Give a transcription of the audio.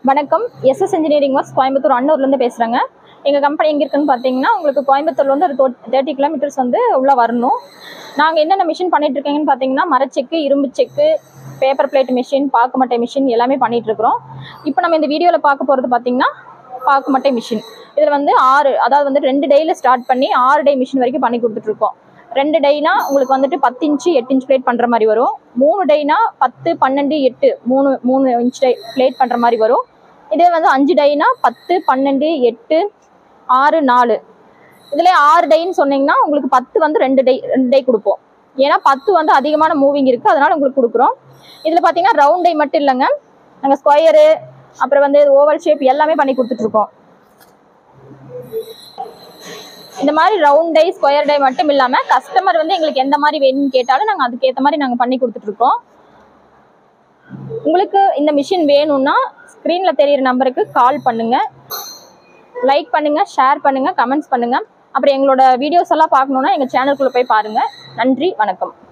வணக்கம் SS engineering works Coimbatore அன்னூர்லேருந்து பேசுகிறேங்க எங்கள் கம்பெனி எங்கே இருக்குன்னு பார்த்தீங்கன்னா உங்களுக்கு கோயம்புத்தூர்ல வந்து ஒரு தேர்ட்டி கிலோமீட்டர்ஸ் வந்து உள்ளே வரணும் நாங்கள் என்னென்ன மிஷின் பண்ணிட்டு இருக்கீங்கன்னு பார்த்தீங்கன்னா மரச்செக்கு இரும்பு செக்கு பேப்பர் பிளேட் மிஷின் பாக்குமட்டை மிஷின் எல்லாமே பண்ணிட்டு இருக்கிறோம் இப்போ நம்ம இந்த வீடியோவில் பார்க்க போகிறது பார்த்தீங்கன்னா பாக்குமட்டை மிஷின் இதில் வந்து ஆறு அதாவது வந்து ரெண்டு டேயில் ஸ்டார்ட் பண்ணி ஆறு டே மிஷின் வரைக்கும் பண்ணி கொடுத்துட்ருக்கோம் ரெண்டு டேனா உங்களுக்கு வந்துட்டு பத்து இன்ச்சு எட்டு இன்ச் பிளேட் பண்ணுற மாதிரி வரும் மூணு டேனா பத்து பன்னெண்டு எட்டு மூணு மூணு இன்ச் டே பிளேட் பண்ணுற மாதிரி வரும் இதே வந்து அஞ்சு டைனா பத்து பன்னெண்டு எட்டு ஆறு நாலு இதில் ஆறு டைன்னு சொன்னீங்கன்னா உங்களுக்கு பத்து வந்து ரெண்டு டை ரெண்டு டை கொடுப்போம் ஏன்னா பத்து வந்து அதிகமான மூவிங் இருக்குது அதனால உங்களுக்கு கொடுக்குறோம் இதில் பார்த்தீங்கன்னா ரவுண்ட் டை மட்டும் இல்லைங்க நாங்கள் ஸ்கொயரு அப்புறம் வந்து ஓவல் ஷேப் எல்லாமே பண்ணி கொடுத்துட்ருக்கோம் இந்த மாதிரி ரவுண்ட் டை ஸ்கொயர் டை மட்டும் இல்லாமல் கஸ்டமர் வந்து எங்களுக்கு எந்த மாதிரி வேணும்னு கேட்டாலும் நாங்கள் அதுக்கேற்ற மாதிரி நாங்கள் பண்ணி கொடுத்துட்ருக்கோம் உங்களுக்கு இந்த மிஷின் வேணும்னா ஸ்க்ரீனில் தெரியிற நம்பருக்கு கால் பண்ணுங்க லைக் பண்ணுங்க ஷேர் பண்ணுங்க கமெண்ட்ஸ் பண்ணுங்க அப்புறம் எங்களோட வீடியோஸ் எல்லாம் பார்க்கணுன்னா எங்கள் சேனலுக்குள்ளே போய் பாருங்க நன்றி வணக்கம்